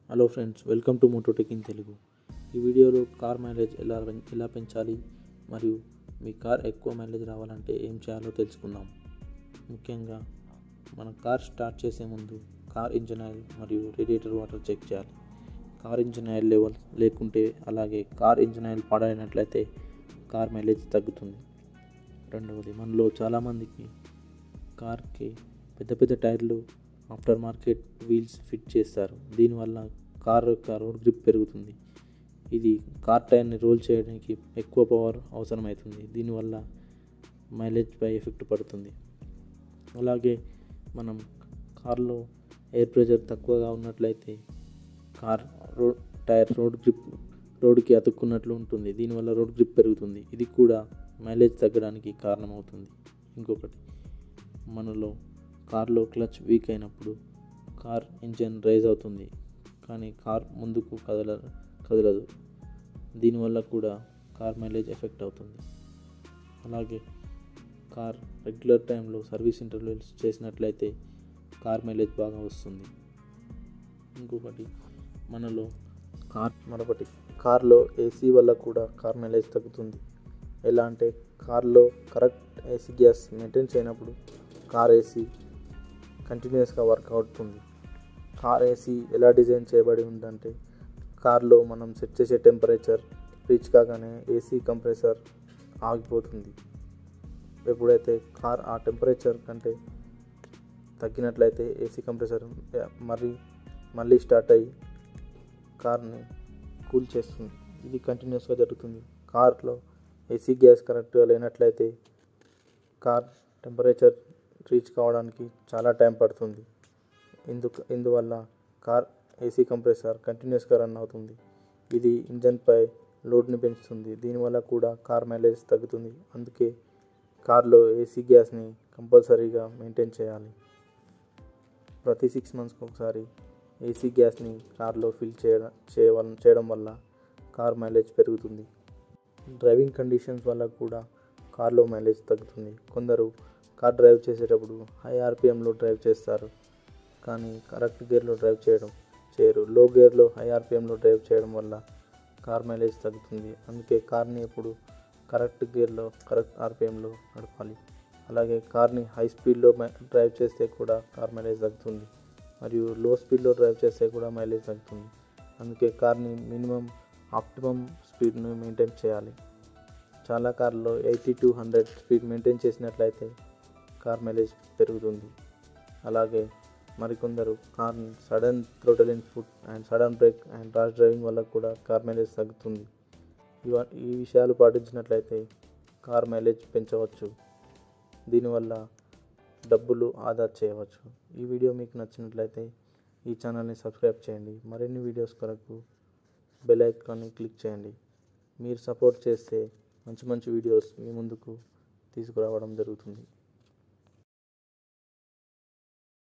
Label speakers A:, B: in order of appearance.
A: hello friends welcome to Mototech in Telugu ఈ వీడియోలో car mileage ఎలా పెం- ఎలా పెంచాలి మరియు మీ కార్ ఎక్కువ మైలేజ్ రావాలంటే ఏం చేయాలో తెలుసుకుందాం ముఖ్యంగా మన కార్ స్టార్ట్ చేసే ముందు కార్ ఇంజన్ ఆయిల్ మరియు రేడియేటర్ వాటర్ చెక్ చేయాలి కార్ ఇంజన్ ఆయిల్ లెవెల్ లేకుంటే అలాగే కార్ ఇంజన్ ఆయిల్ పాడైనట్లయితే కార్ మైలేజ్ తగ్గుతుంది రెండవది మనలో చాలామందికి కార్కి పెద్ద పెద్ద టైర్లు ఆఫ్టర్ మార్కెట్ వీల్స్ ఫిట్ చేస్తారు దీనివల్ల కార్ యొక్క రోడ్ గ్రిప్ పెరుగుతుంది ఇది కార్ టైర్ని రోల్ చేయడానికి ఎక్కువ పవర్ అవసరమవుతుంది దీనివల్ల మైలేజ్పై ఎఫెక్ట్ పడుతుంది అలాగే మనం కార్లో ఎయిర్ ప్రెషర్ తక్కువగా ఉన్నట్లయితే car road tyre road grip రోడ్కి అతుక్కున్నట్లు ఉంటుంది దీనివల్ల రోడ్ గ్రిప్ పెరుగుతుంది ఇది కూడా మైలేజ్ తగ్గడానికి కారణమవుతుంది ఇంకొకటి మనలో కార్లో క్లచ్ వీక్ అయినప్పుడు కార్ ఇంజన్ రైజ్ అవుతుంది కానీ కార్ ముందుకు కదల కదలదు దీనివల్ల కూడా కార్ మైలేజ్ ఎఫెక్ట్ అవుతుంది అలాగే కార్ రెగ్యులర్ టైంలో సర్వీస్ ఇంటర్వ్యూస్ చేసినట్లయితే కార్ మైలేజ్ బాగా వస్తుంది ఇంకొకటి మనలో కార్ మరొకటి కార్లో ఏసీ వల్ల కూడా కార్ మైలేజ్ తగ్గుతుంది ఎలా అంటే కార్లో కరెక్ట్ ఏసీ గ్యాస్ మెయింటైన్ చేయనప్పుడు కార్ ఏసీ కంటిన్యూస్గా వర్క్ అవుతుంది కార్ ఏసీ ఎలా డిజైన్ చేయబడి ఉందంటే కార్లో మనం సెట్ చేసే టెంపరేచర్ రీచ్ కాగానే ఏసీ కంప్రెసర్ ఆగిపోతుంది ఎప్పుడైతే కార్ ఆ టెంపరేచర్ కంటే తగ్గినట్లయితే ఏసీ కంప్రెసర్ మరి మళ్ళీ స్టార్ట్ అయ్యి కార్ని కూల్ చేస్తుంది ఇది కంటిన్యూస్గా జరుగుతుంది కార్లో ఏసీ గ్యాస్ కరెక్ట్గా లేనట్లయితే కార్ టెంపరేచర్ రీచ్ కావడానికి చాలా టైం పడుతుంది ఇందుకు ఇందువల్ల కార్ ఏసీ కంప్రెసర్ కంటిన్యూస్గా రన్ అవుతుంది ఇది ఇంజన్పై లోడ్ని పెంచుతుంది దీనివల్ల కూడా కార్ మైలేజ్ తగ్గుతుంది అందుకే కార్లో ఏసీ గ్యాస్ని కంపల్సరీగా మెయింటైన్ చేయాలి ప్రతి సిక్స్ మంత్స్కి ఒకసారి ఏసీ గ్యాస్ని కార్లో ఫిల్ చేయడం చేయడం చేయడం వల్ల కార్ మైలేజ్ పెరుగుతుంది డ్రైవింగ్ కండిషన్స్ వల్ల కూడా కార్లో మైలేజ్ తగ్గుతుంది కొందరు కార్ డ్రైవ్ చేసేటప్పుడు హై ఆర్పిఎంలో డ్రైవ్ చేస్తారు కానీ కరెక్ట్ గేర్లో డ్రైవ్ చేయడం చేయరు లో గేర్లో హై ఆర్పిఎంలో డ్రైవ్ చేయడం వల్ల కార్ మైలేజ్ తగ్గుతుంది అందుకే కార్ని ఎప్పుడు కరెక్ట్ గేర్లో కరెక్ట్ ఆర్పిఎంలో నడపాలి అలాగే కార్ని హై స్పీడ్లో డ్రైవ్ చేస్తే కూడా కార్ మైలేజ్ తగ్గుతుంది మరియు లో స్పీడ్లో డ్రైవ్ చేస్తే కూడా మైలేజ్ తగ్గుతుంది అందుకే కార్ని మినిమం ఆప్టిమమ్ స్పీడ్ను మెయింటైన్ చేయాలి చాలా కార్లో eighty to hundred speed maintain చేసినట్లయితే కార్ మైలేజ్ పెరుగుతుంది అలాగే మరికొందరు car sudden throttle input and sudden brake and rash driving వల్ల కూడా కార్ మైలేజ్ తగ్గుతుంది ఇవ ఈ విషయాలు పాటించినట్లయితే కార్ మైలేజ్ పెంచవచ్చు దీనివల్ల డబ్బులు ఆదా చేయవచ్చు ఈ వీడియో మీకు నచ్చినట్లయితే ఈ ఛానల్ని సబ్స్క్రైబ్ చేయండి మరిన్ని వీడియోస్ కొరకు బెల్ ఐకాన్ని క్లిక్ చేయండి మీరు సపోర్ట్ చేస్తే మంచి మంచి వీడియోస్ మీ ముందుకు తీసుకురావడం జరుగుతుంది